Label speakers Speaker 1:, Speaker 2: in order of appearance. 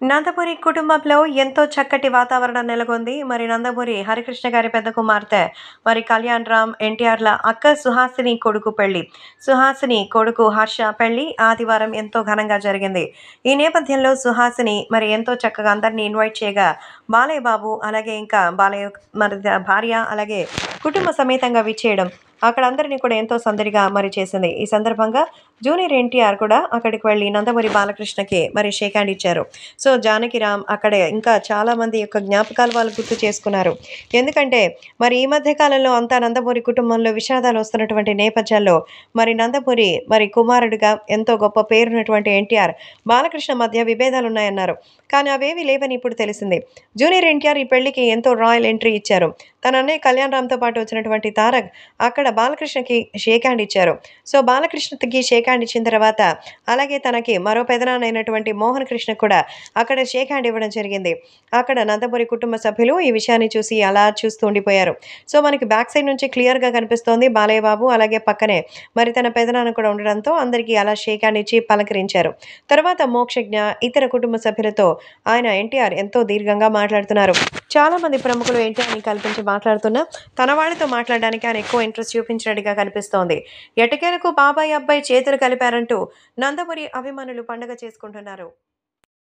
Speaker 1: నందమూరి కుటుంబంలో ఎంతో చక్కటి వాతావరణం నెలకొంది మరి నందమూరి హరికృష్ణ గారి పెద్ద కుమార్తె మరి కళ్యాణ్ రామ్ ఎన్టీఆర్ల అక్క సుహాసిని కొడుకు పెళ్లి సుహాసిని కొడుకు హర్ష పెళ్లి ఆదివారం ఎంతో ఘనంగా జరిగింది ఈ నేపథ్యంలో సుహాసిని మరి ఎంతో చక్కగా అందరినీ ఇన్వైట్ చేయగా బాలయ్య బాబు అలాగే ఇంకా బాలయ్య మరి భార్య అలాగే కుటుంబ సమేతంగా విచ్చేయడం అక్కడ అందరినీ కూడా ఎంతో సందడిగా మరి చేసింది ఈ సందర్భంగా జూనియర్ ఎన్టీఆర్ కూడా అక్కడికి వెళ్ళి నందమూరి బాలకృష్ణకి మరి షేక్ హ్యాండ్ ఇచ్చారు సో జానకిరామ్ అక్కడే ఇంకా చాలా మంది యొక్క జ్ఞాపకాలు వాళ్ళు గుర్తు చేసుకున్నారు ఎందుకంటే మరి ఈ మధ్య కాలంలో అంతా నందమూరి కుటుంబంలో విషాదాలు వస్తున్నటువంటి నేపథ్యంలో మరి నందమూరి మరి కుమారుడిగా ఎంతో గొప్ప పేరున్నటువంటి ఎన్టీఆర్ బాలకృష్ణ మధ్య విభేదాలు ఉన్నాయన్నారు కానీ అవేవి లేవని ఇప్పుడు తెలిసింది జూనియర్ ఎన్టీఆర్ ఈ పెళ్లికి ఎంతో రాయల్ ఎంట్రీ ఇచ్చారు తన అన్నయ్య కళ్యాణ్ రామ్తో పాటు వచ్చినటువంటి తారక్ అక్కడ బాలకృష్ణకి షేక్ హ్యాండ్ ఇచ్చారు సో బాలకృష్ణకి షేక్ హ్యాండ్ ఇచ్చిన తర్వాత అలాగే తనకి మరో పెదనాన్నైనటువంటి మోహన్ కృష్ణ కూడా అక్కడ షేక్ హ్యాండ్ ఇవ్వడం జరిగింది అక్కడ నందమూరి కుటుంబ సభ్యులు ఈ విషయాన్ని చూసి అలా చూస్తూ ఉండిపోయారు సో మనకి బ్యాక్ సైడ్ నుంచి క్లియర్గా కనిపిస్తోంది బాలయ్య బాబు అలాగే పక్కనే మరి తన పెదనాన్న కూడా ఉండడంతో అందరికీ అలా షేక్ హ్యాండ్ ఇచ్చి పలకరించారు తర్వాత మోక్షజ్ఞ ఇతర కుటుంబ సభ్యులతో ఆయన ఎన్టీఆర్ ఎంతో దీర్ఘంగా మాట్లాడుతున్నారు చాలా మంది ప్రముఖులు ఎన్టీఆర్ని కల్పించి మాట్లాడుతున్నా తన వాళ్ళతో మాట్లాడడానికి ఆయన ఎక్కువ ఇంట్రెస్ట్ చూపించినట్టుగా కనిపిస్తోంది ఎటకేలకు బాబాయ్ అబ్బాయి చేతులు కలిపారంటూ నందమూరి అభిమానులు పండుగ చేసుకుంటున్నారు